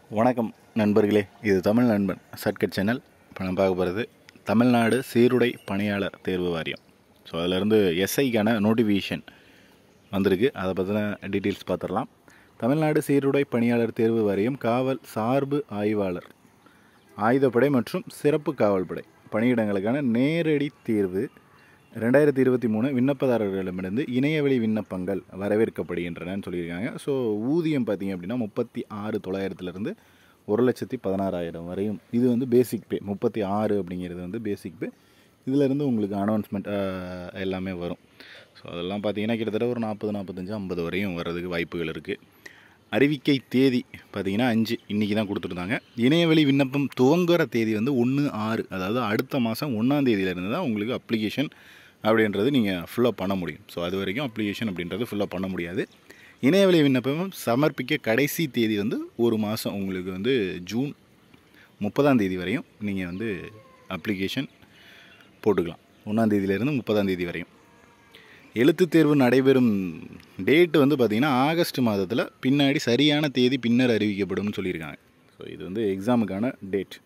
வணக்கம் நண்பர்களே இது தமிழ் நண்பன் சர்க்கட் சேனல் இப்போ நம்ம பார்க்க போகிறது தமிழ்நாடு சீருடை பணியாளர் தேர்வு வாரியம் ஸோ அதிலிருந்து எஸ்ஐக்கான நோட்டிஃபிகேஷன் வந்திருக்கு அதை பற்றின டீட்டெயில்ஸ் பார்த்துடலாம் தமிழ்நாடு சீருடை பணியாளர் தேர்வு வாரியம் காவல் சார்பு ஆய்வாளர் ஆயுதப்படை மற்றும் சிறப்பு காவல்படை பணியிடங்களுக்கான நேரடி தேர்வு ரெண்டாயிரத்தி இருபத்தி மூணு விண்ணப்பதாரர்களிடமிருந்து இணையவழி விண்ணப்பங்கள் வரவேற்கப்படுகின்றனன்னு சொல்லியிருக்காங்க ஸோ ஊதியம் பார்த்தீங்க அப்படின்னா முப்பத்தி ஆறு தொள்ளாயிரத்துலேருந்து ஒரு லட்சத்தி பதினாறாயிரம் வரையும் இது வந்து பேசிக் பே முப்பத்தி ஆறு அப்படிங்கிறது வந்து பேசிக் பே இதிலேருந்து உங்களுக்கு அனௌன்ஸ்மெண்ட் எல்லாமே வரும் ஸோ அதெல்லாம் பார்த்தீங்கன்னா கிட்டத்தட்ட ஒரு நாற்பது நாற்பத்தஞ்சு ஐம்பது வரையும் வர்றதுக்கு வாய்ப்புகள் இருக்குது அறிவிக்கை தேதி பார்த்தீங்கன்னா அஞ்சு இன்றைக்கி தான் கொடுத்துருந்தாங்க இணையவழி விண்ணப்பம் துவங்குற தேதி வந்து ஒன்று ஆறு அதாவது அடுத்த மாதம் ஒன்றாம் தேதியிலேருந்து தான் உங்களுக்கு அப்ளிகேஷன் அப்படின்றது நீங்கள் ஃபுல்லாக பண்ண முடியும் ஸோ அது வரைக்கும் அப்ளிகேஷன் அப்படின்றது ஃபுல்லாக பண்ண முடியாது இணையவழி விண்ணப்பம் சமர்ப்பிக்க கடைசி தேதி வந்து ஒரு மாதம் உங்களுக்கு வந்து ஜூன் முப்பதாம் தேதி வரையும் நீங்கள் வந்து அப்ளிகேஷன் போட்டுக்கலாம் ஒன்றாம் தேதியிலேருந்து முப்பதாம் தேதி வரையும் எழுத்துத் தேர்வு நடைபெறும் டேட்டு வந்து பார்த்திங்கன்னா ஆகஸ்ட் மாதத்தில் பின்னாடி சரியான தேதி பின்னர் அறிவிக்கப்படும்னு சொல்லியிருக்காங்க ஸோ இது வந்து எக்ஸாமுக்கான டேட்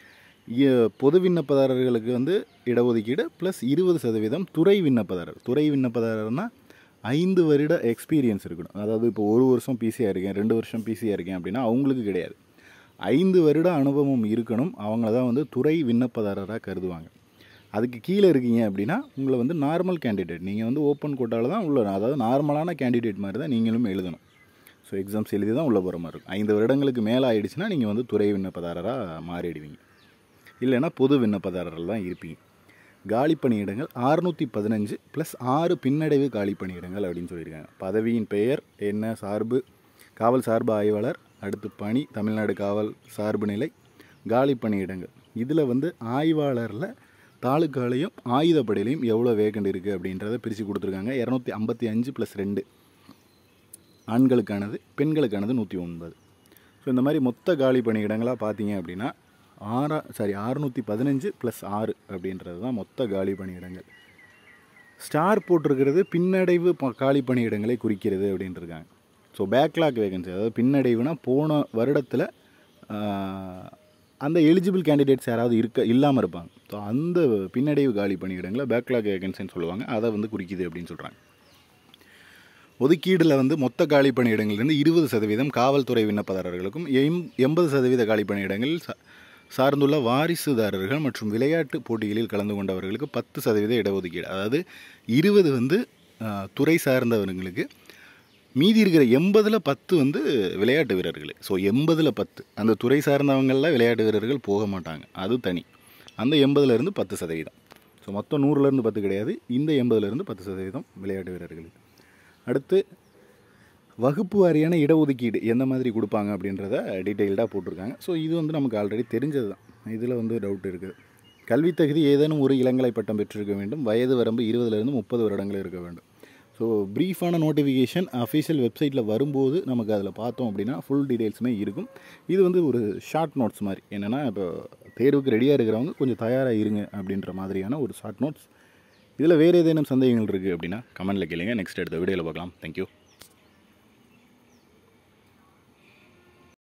இ- பொது விண்ணப்பதாரர்களுக்கு வந்து இடஒதுக்கீடு ப்ளஸ் இருபது சதவீதம் துறை விண்ணப்பதாரர் துறை விண்ணப்பதாரர்னா ஐந்து வருட எக்ஸ்பீரியன்ஸ் இருக்கணும் அதாவது இப்போ ஒரு வருஷம் பிசியாக இருக்கேன் ரெண்டு வருஷம் பிசியாக இருக்கேன் அப்படின்னா அவங்களுக்கு கிடையாது ஐந்து வருட அனுபவம் இருக்கணும் அவங்கள தான் வந்து துறை விண்ணப்பதாரராக கருதுவாங்க அதுக்கு கீழே இருக்கீங்க அப்படின்னா உங்களை வந்து நார்மல் கேண்டிடேட் நீங்கள் வந்து ஓப்பன் கோட்டாவில் தான் உள்ள அதாவது நார்மலான கேண்டிடேட் மாதிரி தான் நீங்களும் எழுதணும் ஸோ எக்ஸாம்ஸ் எழுதி தான் உள்ளே போகிற மாதிரி இருக்கும் ஐந்து வருடங்களுக்கு மேலே ஆயிடுச்சுன்னா நீங்கள் வந்து துறை விண்ணப்பதாரராக மாறிடுவீங்க இல்லைன்னா பொது விண்ணப்பதாரர்கள் தான் இருப்பீங்க காலி பணியிடங்கள் அறுநூற்றி பதினஞ்சு ப்ளஸ் ஆறு பின்னடைவு காலி பணியிடங்கள் அப்படின்னு சொல்லியிருக்காங்க பதவியின் பெயர் என்ன சார்பு காவல் சார்பு ஆய்வாளர் அடுத்து பணி தமிழ்நாடு காவல் சார்பு நிலை காலி பணியிடங்கள் இதில் வந்து ஆய்வாளரில் தாலுக்காலையும் ஆயுதப்படையிலையும் எவ்வளோ வேகண்ட் இருக்குது அப்படின்றத பிரித்து கொடுத்துருக்காங்க இரநூத்தி ஐம்பத்தி அஞ்சு ப்ளஸ் ரெண்டு ஆண்களுக்கானது பெண்களுக்கானது நூற்றி ஒன்பது ஸோ இந்த மாதிரி மொத்த காலி பணியிடங்களாக பார்த்தீங்க அப்படின்னா ஆறா சாரி அறுநூற்றி பதினஞ்சு ப்ளஸ் ஆறு அப்படின்றது தான் மொத்த காலி பணியிடங்கள் ஸ்டார் போட்டிருக்கிறது பின்னடைவு ப- காலி பணியிடங்களை குறிக்கிறது அப்படின்ட்டுருக்காங்க ஸோ பேக்லாக் வேகன்சி அதாவது பின்னடைவுனா போன வருடத்தில் அந்த எலிஜிபிள் கேண்டிடேட்ஸ் யாராவது இருக்க இல்லாமல் இருப்பாங்க ஸோ அந்த பின்னடைவு காலி பணியிடங்களை பேக்லாக் வேகன்சின்னு சொல்லுவாங்க அதை வந்து குறிக்குது அப்படின்னு சொல்கிறாங்க ஒதுக்கீடில் வந்து மொத்த காலி பணியிடங்களிலிருந்து இருபது சதவீதம் காவல்துறை விண்ணப்பதாரர்களுக்கும் எம் எண்பது சதவீத காலி பணியிடங்களில் சா- சார்ந்துள்ள வாரிசுதாரர்கள் மற்றும் விளையாட்டு போட்டிகளில் கலந்து கொண்டவர்களுக்கு பத்து சதவீத இடஒதுக்கீடு அதாவது இருபது வந்து ஆ, துறை சார்ந்தவர்களுக்கு மீதி இருக்கிற எண்பதில் பத்து வந்து விளையாட்டு வீரர்கள் ஸோ எண்பதில் பத்து அந்த துறை சார்ந்தவங்களில் விளையாட்டு வீரர்கள் போக மாட்டாங்க அது தனி அந்த எண்பதுலேருந்து பத்து சதவீதம் ஸோ மொத்தம் நூறுலேருந்து பத்து கிடையாது இந்த எண்பதுலேருந்து பத்து சதவீதம் விளையாட்டு வீரர்களுக்கு அடுத்து வகுப்பு வாரியான இடஒதுக்கீடு எந்த மாதிரி கொடுப்பாங்க அப்படின்றத டீட்டெயில்டாக போட்டிருக்காங்க ஸோ இது வந்து நமக்கு ஆல்ரெடி தெரிஞ்சது தான் இதில் வந்து டவுட் இருக்குது கல்வித் தகுதி ஏதேனும் ஒரு இளங்கலை பட்டம் பெற்றிருக்க வேண்டும் வயது வரம்பு இருபதுலேருந்து முப்பது வருடங்கள் இருக்க வேண்டும் ஸோ ப்ரீஃபான நோட்டிஃபிகேஷன் அஃபிஷியல் வெப்சைட்டில் வரும்போது நமக்கு அதில் பார்த்தோம் அப்படின்னா ஃபுல் டீட்டெயில்ஸுமே இருக்கும் இது வந்து ஒரு ஷார்ட் நோட்ஸ் மாதிரி என்னென்னா இப்போ தேர்வுக்கு ரெடியாக இருக்கிறவங்க கொஞ்சம் தயாராக இருங்க அப்படின்ற மாதிரியான ஒரு ஷார்ட் நோட்ஸ் இதில் வேறு ஏதேனும் சந்தேகங்கள் இருக்குது அப்படின்னா கமெண்ட்டில் கேளுங்க நெக்ஸ்ட் எடுத்த வீடியோவில் பார்க்கலாம் தேங்க்யூ